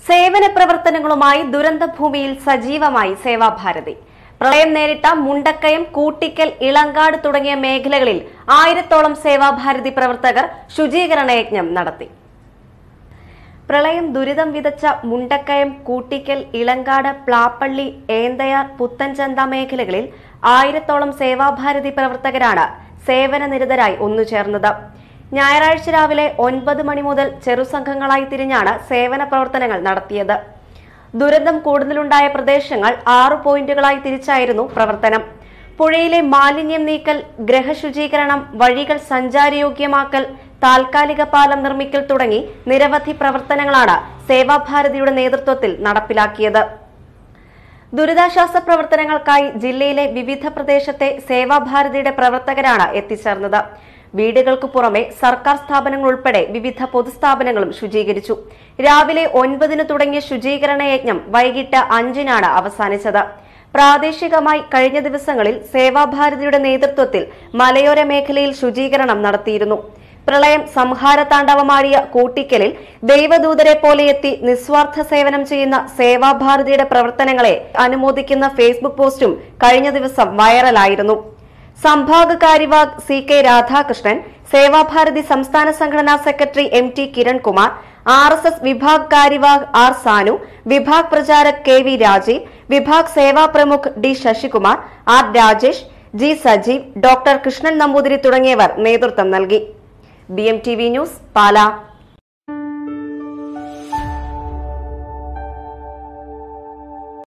സേവന പ്രവർത്തനങ്ങളുമായി ദുരന്തഭൂമിയിൽ സജീവമായി സേവാഭാരതി പ്രളയം നേരിട്ട മുണ്ടക്കയം കൂട്ടിക്കൽ ഇളങ്കാട് തുടങ്ങിയ മേഖലകളിൽ ആയിരത്തോളം സേവാഭാരതി പ്രവർത്തകർ ശുചീകരണ യജ്ഞം നടത്തി പ്രളയം ദുരിതം വിതച്ച മുണ്ടക്കയം കൂട്ടിക്കൽ ഇളങ്കാട് പ്ലാപ്പള്ളി ഏന്തയാർ പുത്തൻചന്ത മേഖലകളിൽ ആയിരത്തോളം സേവാഭാരതി പ്രവർത്തകരാണ് സേവന നിരതരായി ഒന്നുചേർന്നത് ഞായറാഴ്ച രാവിലെ ഒൻപത് മണി മുതൽ ചെറുസംഘങ്ങളായി തിരിഞ്ഞാണ് സേവന പ്രവർത്തനങ്ങൾ നടത്തിയത് ദുരന്തം കൂടുതലുണ്ടായ പ്രദേശങ്ങൾ ആറു പോയിന്റുകളായി തിരിച്ചായിരുന്നു പ്രവർത്തനം പുഴയിലെ മാലിന്യം നീക്കൽ ഗ്രഹശുചീകരണം വഴികൾ സഞ്ചാരയോഗ്യമാക്കൽ താൽക്കാലിക പാലം നിർമ്മിക്കൽ തുടങ്ങി നിരവധി പ്രവർത്തനങ്ങളാണ് സേവാഭാരതിയുടെ നേതൃത്വത്തിൽ നടപ്പിലാക്കിയത് ദുരിതാശ്വാസ പ്രവർത്തനങ്ങൾക്കായി ജില്ലയിലെ വിവിധ പ്രദേശത്തെ സേവാഭാരതിയുടെ പ്രവർത്തകരാണ് എത്തിച്ചേർന്നത് വീടുകൾക്ക് പുറമെ സർക്കാർ സ്ഥാപനങ്ങൾ ഉൾപ്പെടെ വിവിധ പൊതുസ്ഥാപനങ്ങളും ശുചീകരിച്ചു രാവിലെ ഒൻപതിന് തുടങ്ങിയ ശുചീകരണ യജ്ഞം വൈകിട്ട് അഞ്ചിനാണ് അവസാനിച്ചത് പ്രാദേശികമായി കഴിഞ്ഞ ദിവസങ്ങളിൽ സേവാഭാരതിയുടെ നേതൃത്വത്തിൽ മലയോര മേഖലയിൽ ശുചീകരണം നടത്തിയിരുന്നു പ്രളയം സംഹാരതാണ്ഡവമാടിയ കൂട്ടിക്കലിൽ ദൈവദൂതരെ പോലെ എത്തി നിസ്വാർത്ഥ സേവനം ചെയ്യുന്ന സേവാഭാരതിയുടെ പ്രവർത്തനങ്ങളെ അനുമോദിക്കുന്ന ഫേസ്ബുക്ക് പോസ്റ്റും കഴിഞ്ഞ ദിവസം വൈറലായിരുന്നു സംഭാഗ് കാര്യവാഹ് സി കെ രാധാകൃഷ്ണൻ സേവാഭാരതി സംസ്ഥാന സംഘടനാ secretary M T Kirankumar R S S Vibhag Karyavah R Sanu Vibhag Pracharak K V Rajeev Vibhag Seva Pramukh D Sasikumar R Rajesh G Sajeev doctor Krishnan Namboothiri തുടങ്ങിയവർ നേതൃത്വം നൽകി B M T V news Pala